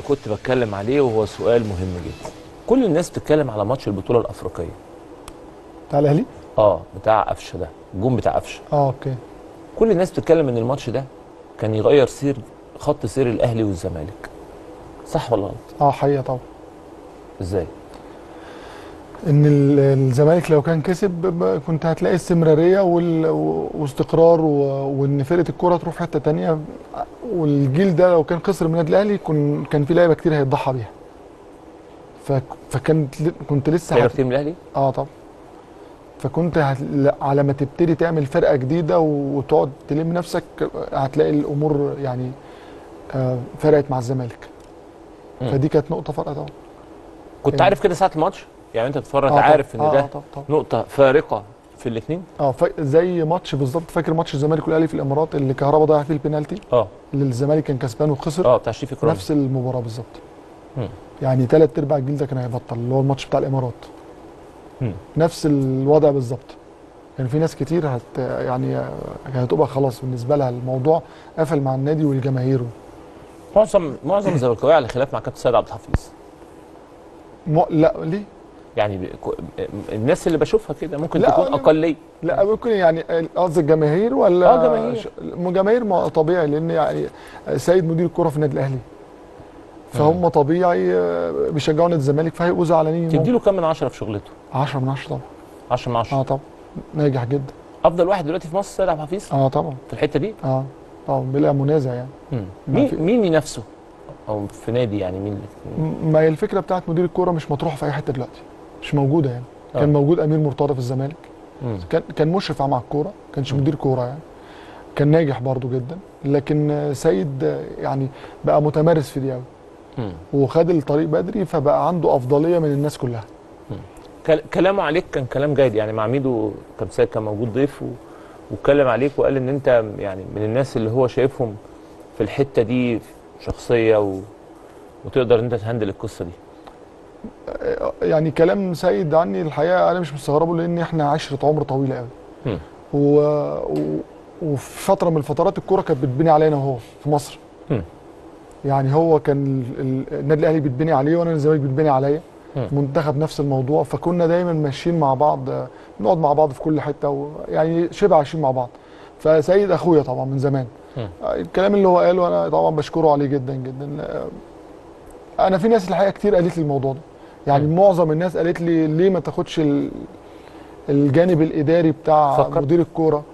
كنت بتكلم عليه وهو سؤال مهم جدا كل الناس بتتكلم على ماتش البطوله الافريقيه بتاع الاهلي اه بتاع قفشه ده الجون بتاع قفشه اه اوكي كل الناس بتتكلم ان الماتش ده كان يغير سير خط سير الاهلي والزمالك صح ولا غلط اه حقيقه طبعا ازاي ان ال- الزمالك لو كان كسب ب- كنت هتلاقي استمراريه وال- و- واستقرار و- وان فرقه الكوره تروح حته تانية والجيل ده لو كان خسر من النادي الاهلي كن كان في لعيبه كتير هيتضحى بيها ف- فكانت ل- كنت لسه لعيبه هت... كتير من الاهلي اه طبعا فكنت هت... لا- على ما تبتدي تعمل فرقه جديده وتقعد تلم نفسك هتلاقي الامور يعني آه فرقت مع الزمالك مم. فدي كانت نقطه فارقه طبعا كنت يعني- عارف كده ساعه الماتش يعني انت بتتفرج آه عارف ان طبعاً. ده آه طبعا طبعا نقطه فارقه في الاثنين اه ف... زي ماتش بالظبط فاكر ماتش الزمالك والاهلي في الامارات اللي كهربا ضيع فيه البينالتي اه اللي الزمالك كان كسبان وخسر اه بتاع شريف اكرام نفس المباراه بالظبط مم. يعني ثلاث ارباع الجيل ده كان هيبطل اللي هو الماتش بتاع الامارات مم. نفس الوضع بالظبط يعني في ناس كتير هت يعني هتبقى خلاص بالنسبه لها الموضوع قفل مع النادي والجماهير معظم معظم الزملكاويه على خلاف مع كابتن سيد عبد الحفيظ م... لا ليه؟ يعني ب... كو- الناس اللي بشوفها كده ممكن لا، تكون أنا- اقليه لا ممكن يعني قصدك الجماهير ولا آه، جماهير. ش- جماهير ما طبيعي لان يعني سيد مدير الكره في النادي الاهلي فهم طبيعي آه، بيشجعوا نادي الزمالك فهيبقوا زعلانين تديله كام من عشرة في شغلته 10 من 10 طبعا 10 من 10 اه طبعا ناجح جدا افضل واحد دلوقتي في مصر سيد عبد الحفيظ اه طبعا في الحته دي اه طبعا بلا منازع يعني مم. ما في- مين مين ينافسه او في نادي يعني مين اللي- م- ما هي الفكره بتاعت مدير الكوره مش مطروحه في اي حته دلوقتي مش موجوده يعني آه. كان موجود امير مرتضى في الزمالك مم. كان كان مشرف مع الكوره ما كانش مم. مدير كوره يعني كان ناجح برضو جدا لكن آه، سيد آه، يعني بقى متمارس في دي قوي مم. وخد الطريق بدري فبقى عنده افضليه من الناس كلها كل- كلامه عليك كان كلام جيد يعني مع ميدو كان سيد كان موجود ضيف و... واتكلم عليك وقال ان انت يعني من الناس اللي هو شايفهم في الحته دي شخصيه و... وتقدر ان انت تهندل القصه دي آه، يعني كلام سيد عني الحقيقه انا مش مستغربه لان احنا عشره عمر طويله قوي مم. و... و... وفي فتره من الفترات الكوره كانت بتبني علينا وهو في مصر مم. يعني هو كان ال- ال- النادي الاهلي بيتبني عليه وانا الزمالك بيتبني عليا مم. منتخب نفس الموضوع فكنا دايما ماشيين مع بعض آه، نقعد مع بعض في كل حته و... يعني شبه عايشين مع بعض فسيد اخويا طبعا من زمان مم. آه، الكلام اللي هو قاله انا طبعا بشكره عليه جدا جدا آه، انا في ناس الحقيقه كتير قالت لي الموضوع ده يعني مم. معظم الناس قالت لي ليه ما تاخدش ال... الجانب الاداري بتاع فكر. مدير الكوره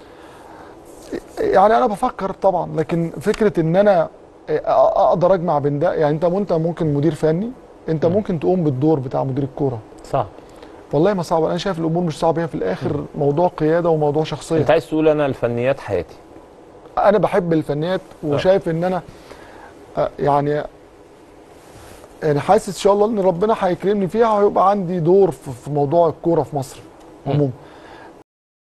يعني انا بفكر طبعا لكن فكره ان انا اقدر اجمع بين ده يعني انت انت ممكن مدير فني انت مم. ممكن تقوم بالدور بتاع مدير الكوره صح والله ما صعب انا شايف الامور مش صعبه هي في الاخر موضوع قياده وموضوع شخصيه انت عايز تقول انا الفنيات حياتي انا بحب الفنيات وشايف ان انا آه، يعني يعني حاسس ان شاء الله ان ربنا هيكرمني فيها وهيبقى عندي دور في في موضوع الكوره في مصر مم. عموما